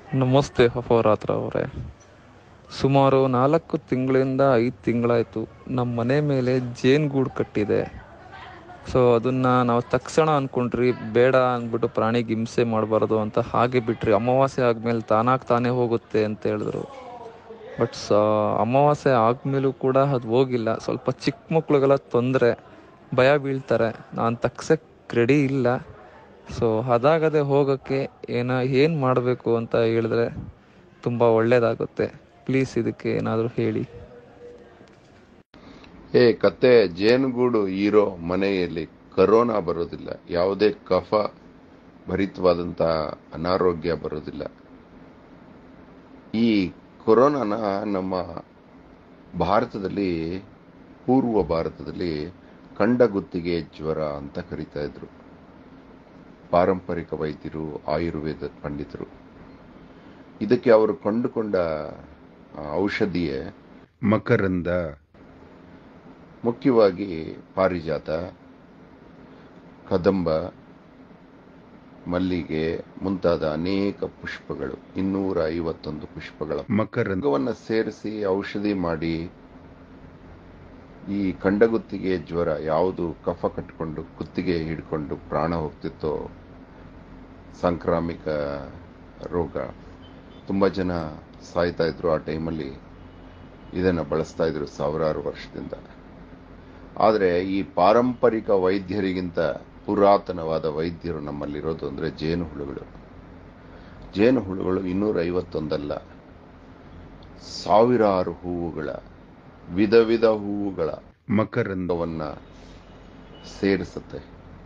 ನಮಸ್ತೆ ಅಪರಾತ್ರ ಅವರೇ ಸುಮಾರು ನಾಲ್ಕು ತಿಂಗಳಿಂದ ಐದು ತಿಂಗಳಾಯಿತು ನಮ್ಮ ಮನೆ ಮೇಲೆ ಜೇನುಗೂಡು ಕಟ್ಟಿದೆ ಸೊ ಅದನ್ನು ನಾವು ತಕ್ಷಣ ಅಂದ್ಕೊಂಡ್ರಿ ಬೇಡ ಅಂದ್ಬಿಟ್ಟು ಪ್ರಾಣಿಗೆ ಹಿಂಸೆ ಮಾಡಬಾರ್ದು ಅಂತ ಹಾಗೆ ಬಿಟ್ರಿ ಅಮಾವಾಸ್ಯೆ ಆದಮೇಲೆ ತಾನಾಗಿ ತಾನೇ ಹೋಗುತ್ತೆ ಅಂತ ಹೇಳಿದ್ರು ಬಟ್ ಸ ಅಮಾವಾಸ್ಯೆ ಆದಮೇಲೂ ಕೂಡ ಅದು ಹೋಗಿಲ್ಲ ಸ್ವಲ್ಪ ಚಿಕ್ಕ ಮಕ್ಳಿಗೆಲ್ಲ ತೊಂದರೆ ಭಯ ಬೀಳ್ತಾರೆ ನಾನು ತಗ್ಸಕ್ಕೆ ರೆಡಿ ಇಲ್ಲ ಸೊ ಅದಾಗದೆ ಹೋಗೋಕ್ಕೆ ಏನ ಏನು ಮಾಡಬೇಕು ಅಂತ ಹೇಳಿದ್ರೆ ತುಂಬ ಒಳ್ಳೆಯದಾಗುತ್ತೆ ಪ್ಲೀಸ್ ಇದಕ್ಕೆ ಏನಾದರೂ ಹೇಳಿ ಏ ಕತ್ತೆ ಜೇನುಗೂಡು ಇರೋ ಮನೆಯಲ್ಲಿ ಕರೋನಾ ಬರೋದಿಲ್ಲ ಯಾವುದೇ ಕಫ ಭರಿತವಾದಂಥ ಅನಾರೋಗ್ಯ ಬರೋದಿಲ್ಲ ಈ ಕೊರೋನಾನ ನಮ್ಮ ಭಾರತದಲ್ಲಿ ಪೂರ್ವ ಭಾರತದಲ್ಲಿ ಕಂಡಗುತ್ತಿಗೆ ಜ್ವರ ಅಂತ ಕರಿತಾ ಇದ್ರು ಪಾರಂಪರಿಕ ವೈದ್ಯರು ಆಯುರ್ವೇದ ಪಂಡಿತರು ಇದಕ್ಕೆ ಅವರು ಕಂಡುಕೊಂಡ ಆ, ಔಷಧಿಯೇ ಮಕರಂದ ಮುಖ್ಯವಾಗಿ ಪಾರಿಜಾತ ಕದಂಬ ಮಲ್ಲಿಗೆ ಮುಂತಾದ ಅನೇಕ ಪುಷ್ಪಗಳು ಇನ್ನೂರ ಐವತ್ತೊಂದು ಪುಷ್ಪಗಳ ಮಕರಂದವನ್ನ ಸೇರಿಸಿ ಔಷಧಿ ಮಾಡಿ ಈ ಕಂಡಗುತ್ತಿಗೆ ಜ್ವರ ಯಾವುದು ಕಫ ಕಟ್ಕೊಂಡು ಕುತ್ತಿಗೆ ಹಿಡ್ಕೊಂಡು ಪ್ರಾಣ ಹೋಗ್ತಿತ್ತೋ ಸಾಂಕ್ರಾಮಿಕ ರೋಗ ತುಂಬ ಜನ ಸಾಯ್ತಾ ಇದ್ರು ಆ ಟೈಮಲ್ಲಿ ಇದನ್ನು ಬಳಸ್ತಾ ಇದ್ರು ಸಾವಿರಾರು ವರ್ಷದಿಂದ ಆದರೆ ಈ ಪಾರಂಪರಿಕ ವೈದ್ಯರಿಗಿಂತ ಪುರಾತನವಾದ ವೈದ್ಯರು ನಮ್ಮಲ್ಲಿರೋದು ಅಂದರೆ ಜೇನು ಹುಳುಗಳು ಜೇನು ಹುಳುಗಳು ಇನ್ನೂರ ಐವತ್ತೊಂದಲ್ಲ ಸಾವಿರಾರು ಹೂವುಗಳ ವಿಧ ವಿಧ ಹೂವುಗಳ ಮಕರಂದವನ್ನ ಸೇರಿಸುತ್ತೆ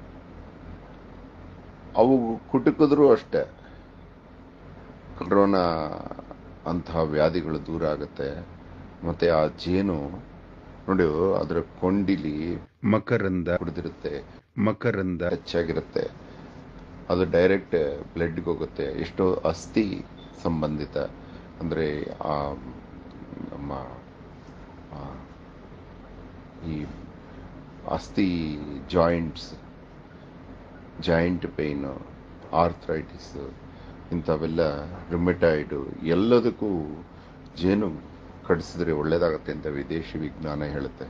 ಅವು ಕುಟುಕಿದ್ರೂ ಅಷ್ಟೇ ಕೊರೋನಾ ಅಂತಹ ವ್ಯಾಧಿಗಳು ದೂರ ಆಗುತ್ತೆ ಮತ್ತೆ ಆ ಜೇನು ನೋಡಿ ಅದರ ಕೊಂಡಿಲಿ ಮಕರಂದ ಕುಡಿದಿರುತ್ತೆ ಮಕರಂದ ಹೆಚ್ಚಾಗಿರುತ್ತೆ ಅದು ಡೈರೆಕ್ಟ್ ಬ್ಲಡ್ಗೆ ಹೋಗುತ್ತೆ ಎಷ್ಟೋ ಅಸ್ಥಿ ಸಂಬಂಧಿತ ಅಂದರೆ ಆ ನಮ್ಮ ಆ, ಈ ಅಸ್ಥಿ ಜಾಯಿಂಟ್ಸ್ ಜಾಯಿಂಟ್ ಪೇಯ್ನು ಆರ್ಥ್ರೈಟಿಸ್ ಇಂಥವೆಲ್ಲ ರಿಮೆಟಾಯ್ಡು ಎಲ್ಲದಕ್ಕೂ ಜೇನು ಕಡಿಸಿದ್ರೆ ಒಳ್ಳೇದಾಗತ್ತೆ ಅಂತ ವಿದೇಶಿ ವಿಜ್ಞಾನ ಹೇಳುತ್ತೆ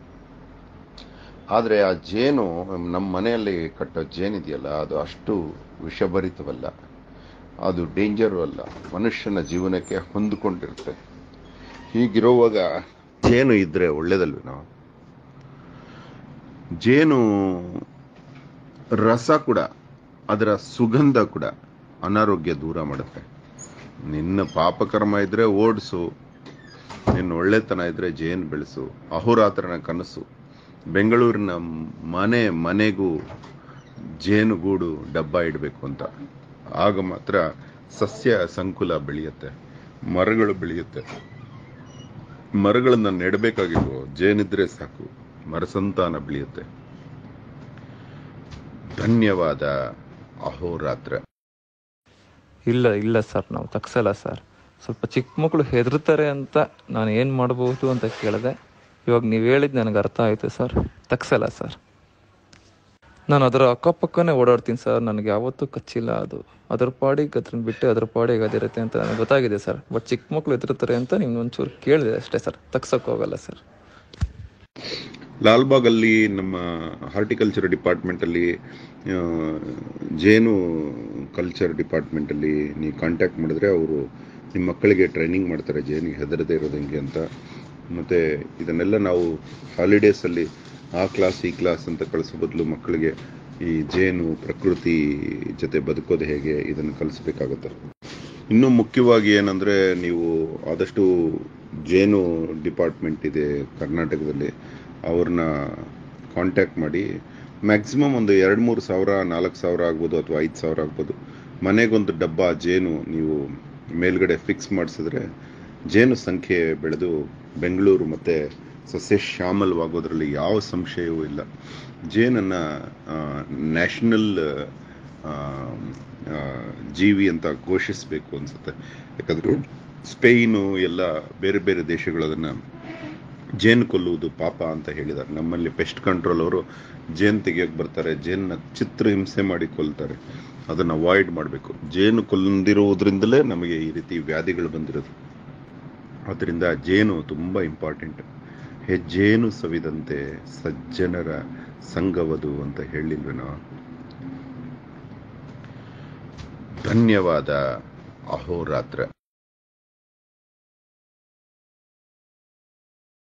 ಆದರೆ ಆ ಜೇನು ನಮ್ಮ ಮನೆಯಲ್ಲಿ ಕಟ್ಟೋ ಜೇನಿದೆಯಲ್ಲ ಅದು ಅಷ್ಟು ವಿಷಭರಿತವಲ್ಲ ಅದು ಡೇಂಜರು ಅಲ್ಲ ಮನುಷ್ಯನ ಜೀವನಕ್ಕೆ ಹೊಂದಿಕೊಂಡಿರುತ್ತೆ ಹೀಗಿರುವಾಗ ಜೇನು ಇದ್ರೆ ಒಳ್ಳೇದಲ್ವಿ ನಾವು ಜೇನು ರಸ ಕೂಡ ಅದರ ಸುಗಂಧ ಕೂಡ ಅನಾರೋಗ್ಯ ದೂರ ಮಾಡುತ್ತೆ ನಿನ್ನ ಪಾಪಕರ್ಮ ಇದ್ರೆ ಓಡಿಸು ನಿನ್ನ ಒಳ್ಳೆತನ ಇದ್ರೆ ಜೇನು ಬೆಳೆಸು ಅಹೋರಾತ್ರನ ಕನಸು ಬೆಂಗಳೂರಿನ ಮನೆ ಮನೆಗೂ ಜೇನುಗೂಡು ಡಬ್ಬ ಇಡಬೇಕು ಅಂತ ಆಗ ಮಾತ್ರ ಸಸ್ಯ ಸಂಕುಲ ಬೆಳೆಯುತ್ತೆ ಮರಗಳು ಬೆಳೆಯುತ್ತೆ ಮರಗಳನ್ನ ನೆಡಬೇಕಾಗಿಲ್ವೋ ಜೇನಿದ್ರೆ ಸಾಕು ಮರಸಂತಾನ ಬೆಳೆಯುತ್ತೆ ಧನ್ಯವಾದ ಅಹೋರಾತ್ರ ಇಲ್ಲ ಇಲ್ಲ ಸರ್ ನಾವು ತಗ್ಸಲ್ಲ ಸರ್ ಸ್ವಲ್ಪ ಚಿಕ್ಕ ಮಕ್ಕಳು ಹೆದರ್ತಾರೆ ಅಂತ ನಾನು ಏನು ಮಾಡ್ಬೋದು ಅಂತ ಕೇಳಿದೆ ಇವಾಗ ನೀವು ಹೇಳಿದ್ದು ನನಗೆ ಅರ್ಥ ಆಯಿತು ಸರ್ ತಗ್ಸಲ್ಲ ಸರ್ ನಾನು ಅದರ ಅಕ್ಕಪಕ್ಕನೇ ಓಡಾಡ್ತೀನಿ ಸರ್ ನನಗೆ ಯಾವತ್ತೂ ಕಚ್ಚಿಲ್ಲ ಅದು ಅದ್ರ ಪಾಡಿಗೆ ಅದನ್ನ ಬಿಟ್ಟು ಅದ್ರ ಪಾಡಿಗೆ ಅದಿರುತ್ತೆ ಅಂತ ನನಗೆ ಗೊತ್ತಾಗಿದೆ ಸರ್ ಬಟ್ ಚಿಕ್ಕ ಮಕ್ಕಳು ಹೆದರ್ತಾರೆ ಅಂತ ನಿಮ್ಗೆ ಒಂಚೂರು ಕೇಳಿದೆ ಅಷ್ಟೇ ಸರ್ ತಗ್ಸಕ್ಕೆ ಹೋಗಲ್ಲ ಸರ್ ಲಾಲ್ಬಾಗ್ ಅಲ್ಲಿ ನಮ್ಮ ಹಾರ್ಟಿಕಲ್ಚರ್ ಡಿಪಾರ್ಟ್ಮೆಂಟ್ ಅಲ್ಲಿ ಆ, ಜೇನು ಕಲ್ಚರ್ ಡಿಪಾರ್ಟ್ಮೆಂಟ್ ಅಲ್ಲಿ ನೀವು ಕಾಂಟ್ಯಾಕ್ಟ್ ಮಾಡಿದ್ರೆ ಅವರು ನಿಮ್ಮ ಮಕ್ಕಳಿಗೆ ಟ್ರೈನಿಂಗ್ ಮಾಡ್ತಾರೆ ಜೇನಿಗೆ ಹೆದರದೇ ಇರೋದು ಹೆಂಗೆ ಅಂತ ಮತ್ತೆ ಇದನ್ನೆಲ್ಲ ನಾವು ಹಾಲಿಡೇಸ್ ಅಲ್ಲಿ ಆ ಕ್ಲಾಸ್ ಈ ಕ್ಲಾಸ್ ಅಂತ ಕಳಿಸೋ ಬದಲು ಮಕ್ಕಳಿಗೆ ಈ ಜೇನು ಪ್ರಕೃತಿ ಜೊತೆ ಬದುಕೋದು ಹೇಗೆ ಇದನ್ನು ಕಲಿಸ್ಬೇಕಾಗುತ್ತೆ ಇನ್ನೂ ಮುಖ್ಯವಾಗಿ ಏನಂದ್ರೆ ನೀವು ಆದಷ್ಟು ಜೇನು ಡಿಪಾರ್ಟ್ಮೆಂಟ್ ಇದೆ ಕರ್ನಾಟಕದಲ್ಲಿ ಅವ್ರನ್ನ ಕಾಂಟ್ಯಾಕ್ಟ್ ಮಾಡಿ ಮ್ಯಾಕ್ಸಿಮಮ್ ಒಂದು ಎರಡು ಮೂರು ಸಾವಿರ ನಾಲ್ಕು ಸಾವಿರ ಆಗ್ಬೋದು ಅಥವಾ ಐದು ಸಾವಿರ ಆಗ್ಬೋದು ಮನೆಗೊಂದು ಡಬ್ಬ ಜೇನು ನೀವು ಮೇಲ್ಗಡೆ ಫಿಕ್ಸ್ ಮಾಡಿಸಿದ್ರೆ ಜೇನು ಸಂಖ್ಯೆ ಬೆಳೆದು ಬೆಂಗಳೂರು ಮತ್ತೆ ಸಸ್ಯ ಶ್ಯಾಮಲವಾಗೋದ್ರಲ್ಲಿ ಯಾವ ಸಂಶಯವೂ ಇಲ್ಲ ಜೇನನ್ನ ನ್ಯಾಷನಲ್ ಜೀವಿ ಅಂತ ಘೋಷಿಸಬೇಕು ಅನ್ಸುತ್ತೆ ಯಾಕಂದ್ರೆ ಸ್ಪೇನು ಎಲ್ಲ ಬೇರೆ ಬೇರೆ ದೇಶಗಳು ಅದನ್ನ ಜೇನು ಕೊಲ್ಲುವುದು ಪಾಪ ಅಂತ ಹೇಳಿದ್ದಾರೆ ನಮ್ಮಲ್ಲಿ ಪೆಸ್ಟ್ ಕಂಟ್ರೋಲ್ ಅವರು ಜೇನು ತೆಗಿಯೋಕೆ ಬರ್ತಾರೆ ಜೇನ್ನ ಚಿತ್ರ ಹಿಂಸೆ ಮಾಡಿ ಕೊಲ್ತಾರೆ ಅದನ್ನು ಅವಾಯ್ಡ್ ಮಾಡಬೇಕು ಜೇನು ಕೊಂದಿರುವುದರಿಂದಲೇ ನಮಗೆ ಈ ರೀತಿ ವ್ಯಾಧಿಗಳು ಬಂದಿರೋದು ಆದ್ದರಿಂದ ಜೇನು ತುಂಬ ಇಂಪಾರ್ಟೆಂಟ್ ಹೆಜ್ಜೇನು ಸವಿದಂತೆ ಸಜ್ಜನರ ಸಂಗವದು ಅಂತ ಹೇಳಿಲ್ವೇನೋ ಧನ್ಯವಾದ ಅಹೋರಾತ್ರ